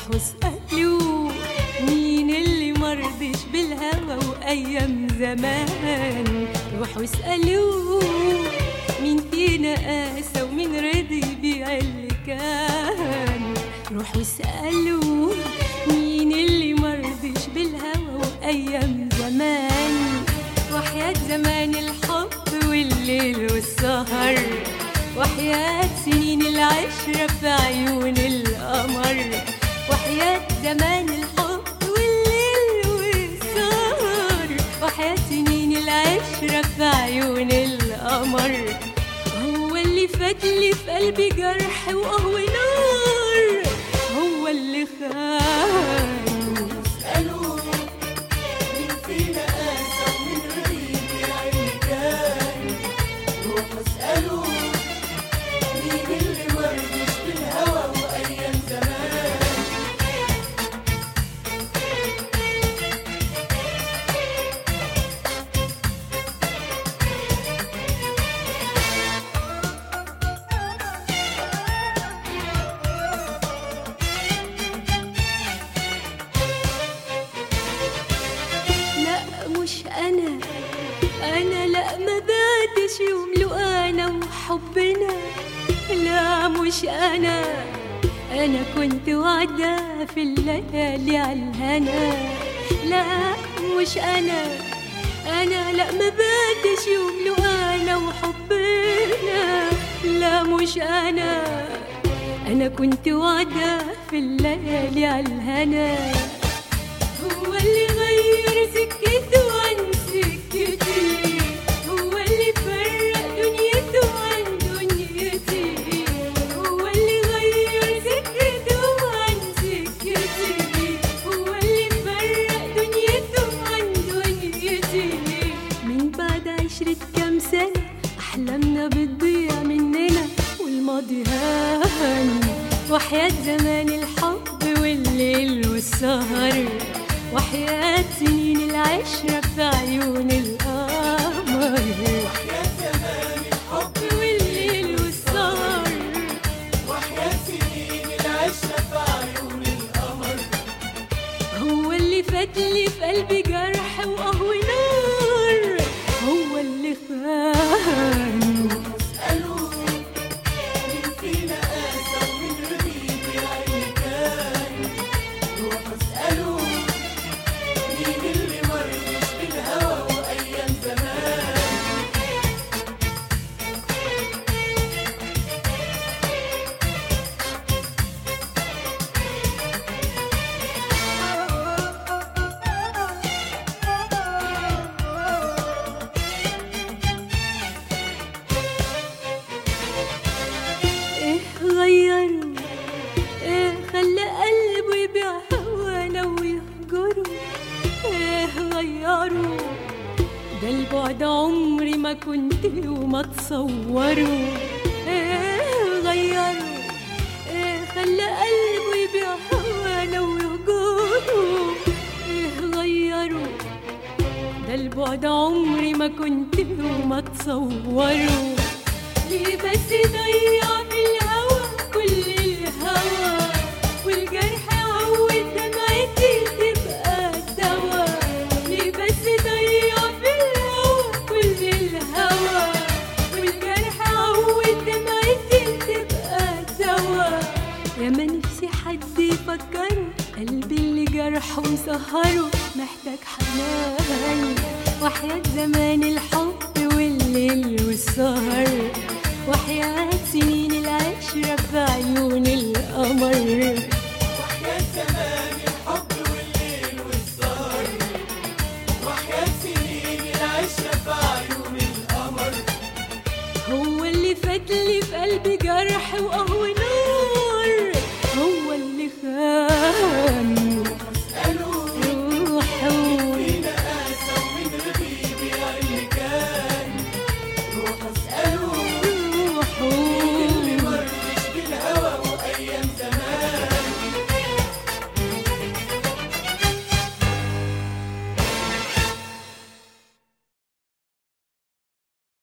روح واسألوا مين اللي مرضيش بالهوى وأيام زمان روح واسألوا مين فينا قاسى ومين رضي بيع اللي كان روح واسألوا مين اللي مرضيش بالهوى وأيام زمان وحياة زمان الحب والليل والسهر وحياة سنين العشرة في عيون القمر وحياة زمان الحب والليل والسهر وحياة سنين العشرة في عيون القمر هو اللي فاتلي في قلبي جرح وقهوة نار هو اللي خان اسألوا مين فينا قاسى ومين غريب يعني كان روحوا اسألوا مين اللي مرضيش بالهوى وأيام زمان لا مش انا انا لا ما بعدش يوم لو انا وحبنا لا مش انا انا كنت وعدة في الليالي على الهنا لا مش انا انا لا ما بعدش يوم لو انا وحبنا لا مش انا انا كنت وعدة في الليالي على الهنا هو اللي غير سكته عن سكتي هو اللي فرق دنيته عن دنيتي هو اللي غير سكته عن سكتي هو اللي فرق دنيته عن دنيتي من بعد عشرة كام سنة أحلامنا بتضيع مننا والماضي هان وحياة زمان الحب والليل والسهر وحياة سنين العشرة في عيون القمر وحياة زمان الحب والليل والسهر وحياة سنين العشرة في عيون القمر هو اللي فاتلي في قلبي جرح وقهوة نار هو اللي خان اسألوا مين فينا قاسى ومين غريب يعني كان روحوا اسألوا مين اللي مرضيش بالهوى وأيام زمان ايه غيروا ايه خلى قلبه يبيع هوانا ويهجروا ايه غيروا ده البعد عمري ما كنت وما تصوروا ايه غيروا ايه خلى قلبه يبيع هوانا ويهجروا ايه غيروا ده البعد عمري ما كنت وما تصوروا ليه بس ضيع في الهوى كل الهوى والجرح عود دمعتي تبقى الدواء ليه بس ضيع في الهوى كل الهوى والجرح عود دمعتي تبقى الدواء يا ما نفسي حد يفكره قلبي اللي جرحه مسهره محتاج حنان وحياة زمان الحب والليل والسهر وحياة سنين العشرة في عيون القمر وحياة زمان الحب والليل والسهر وحياة سنين العشرة في عيون القمر هو اللي فاتلي في قلبي جرح وقهوة